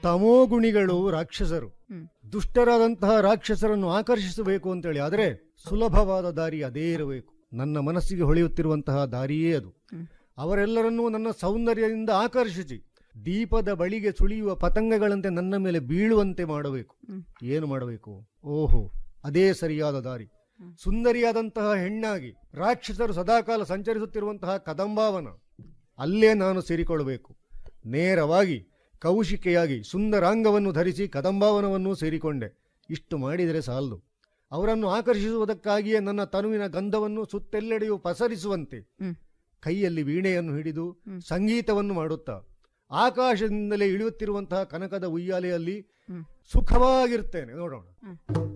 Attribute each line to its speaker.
Speaker 1: ತಮೋಗುಣಿಗಳು ರಾಕ್ಷಸರು
Speaker 2: ಹ್ಮ್.
Speaker 1: ದುಷ್ಟರಾದಂತಹ ರಾಕ್ಷಸರನ್ನು ಆಕರ್ಷಿಸಬೇಕು ಅಂತೇಳಿ ಆದರೆ ಸುಲಭವಾದ ದಾರಿ ಅದೇ ಇರಬೇಕು ನನ್ನ ಮನಸ್ಸಿಗೆ ಹೊಳೆಯುತ್ತಿರುವಂತಹ ದಾರಿಯೇ ಅದು
Speaker 2: ಹ್ಮ್.
Speaker 1: ಅವರೆಲ್ಲರನ್ನೂ ನನ್ನ ಸೌಂದರ್ಯದಿಂದ ಆಕರ್ಷಿಸಿ ದೀಪದ ಬಳಿಗೆ ಸುಳಿಯುವ ಪತಂಗಗಳಂತೆ ನನ್ನ ಮೇಲೆ ಬೀಳುವಂತೆ ಮಾಡಬೇಕು
Speaker 2: ಹ್ಮ್.
Speaker 1: ಏನು ಮಾಡಬೇಕು ಓಹೋ ಅದೇ ಸರಿಯಾದ ದಾರಿ
Speaker 2: ಹ್ಮ್.
Speaker 1: ಸುಂದರಿಯಾದಂತಹ ಹೆಣ್ಣಾಗಿ ರಾಕ್ಷಸರು ಸದಾಕಾಲ ಸಂಚರಿಸುತ್ತಿರುವಂತಹ ಕದಂಬಾವನ ಅಲ್ಲೇ ನಾನು ಸೇರಿಕೊಳ್ಳಬೇಕು ನೇರವಾಗಿ ಕೌಶಿಕೆಯಾಗಿ ಸುಂದರಾಂಗವನ್ನು ಧರಿಸಿ ಕದಂಬಾವನವನ್ನು ಸೇರಿಕೊಂಡೆ ಇಷ್ಟು ಮಾಡಿದರೆ ಸಾಲದು ಅವರನ್ನು ಆಕರ್ಷಿಸುವುದಕ್ಕಾಗಿಯೇ ನನ್ನ ತನುವಿನ ಗಂಧವನ್ನು ಸುತ್ತೆಲ್ಲೆಡೆಯೂ ಪಸರಿಸುವಂತೆ
Speaker 2: ಹ್ಮ್.
Speaker 1: ಕೈಯಲ್ಲಿ ವೀಣೆಯನ್ನು ಹಿಡಿದು
Speaker 2: ಹ್ಮ್.
Speaker 1: ಸಂಗೀತವನ್ನು ಮಾಡುತ್ತಾ ಆಕಾಶದಿಂದಲೇ ಇಳಿಯುತ್ತಿರುವಂತಹ ಕನಕದ ಉಯ್ಯಾಲೆಯಲ್ಲಿ
Speaker 2: ಹ್ಮ್.
Speaker 1: ಸುಖವಾಗಿರ್ತೇನೆ ನೋಡೋಣ
Speaker 2: ಹ್ಮ್.